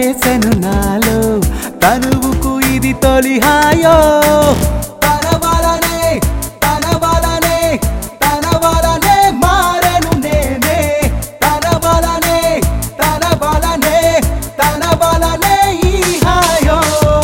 వేసెను నాలో తనువుకు ఇది తొలి హాయో తన వలనే తన వలనే తన వలనే మారెను నేనే తన వలనే తన వలనే తన వలనే ఈ హాయో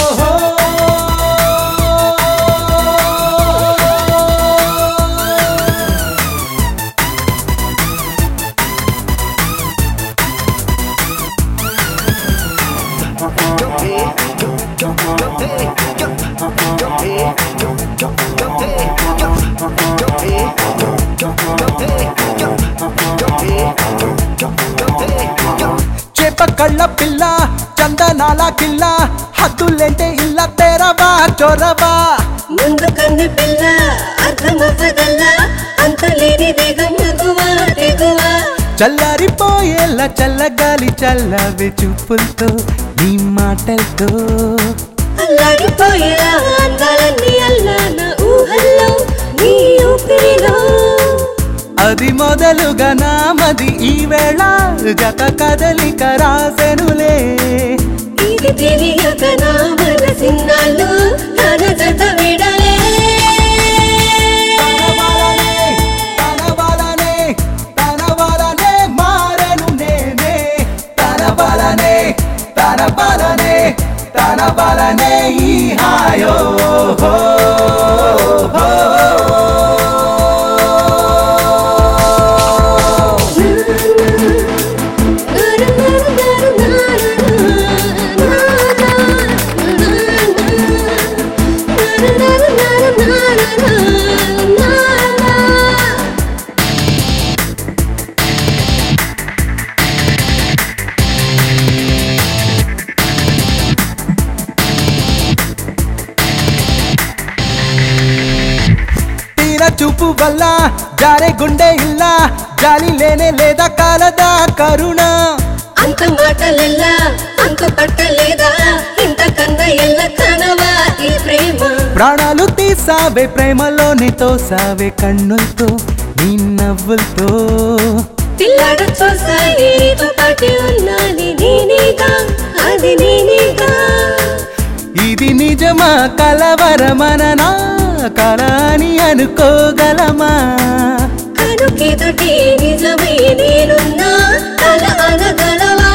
చేప కళ్ళ పిల్ల చందనాల కిల్ల హద్దులేంటే ఇల్ల తెరవా చొరవా ముందు కన్ను పిల్ల అర్థమవ్వదల్ల అంతులేని దిగం మగువ దిగువ చల్లారిపోయేలా చల్లగాలి చల్లవి చూపులతో నీ మాటలతో అల్లాడిపోయేలా అందాలన్నీ అల్లాన ఊహల్లో నీ ఊపిరిలో అది మొదలుగా నామది ఈ వేళ జత కదలిక రాసెనులే ఇది తెలియక నా మనసిన్నాళ్ళు తన జత విడలే తన వలనే, తన వలనే, తన వలనే మారెను నేనే. తన వలనే, తన వలనే, తన వలనే ఈ హాయో హో, హో. తీర చూపు వల్ల జారే గుండె ఇల్ల జాలి లేనే లేదా కాలదా కరుణ అంత మాటలెల్లా అంత పట్టలేదా ఇంత కన్న ఎల్ల కనవా ఈ ప్రేమ ప్రాణాలు తీసావే ప్రేమలోని తోసావే కన్నులతో నీ నవ్వులతో పిల్లడ చూసాయి నీతో పాటే ఉన్నాని నేనేగా అది నేనేగా ఇది నిజమా కలవరమననా కల అని అనుకోగలమా కనుకెదుటి నిజమే నేనున్నా కల అనగలవా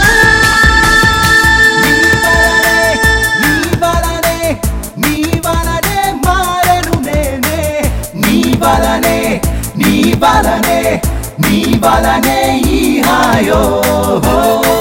నీ వలనే నీ వలనే మారను నేనే నీ వలనే నీ వలనే నీ వలనే ఈ హాయో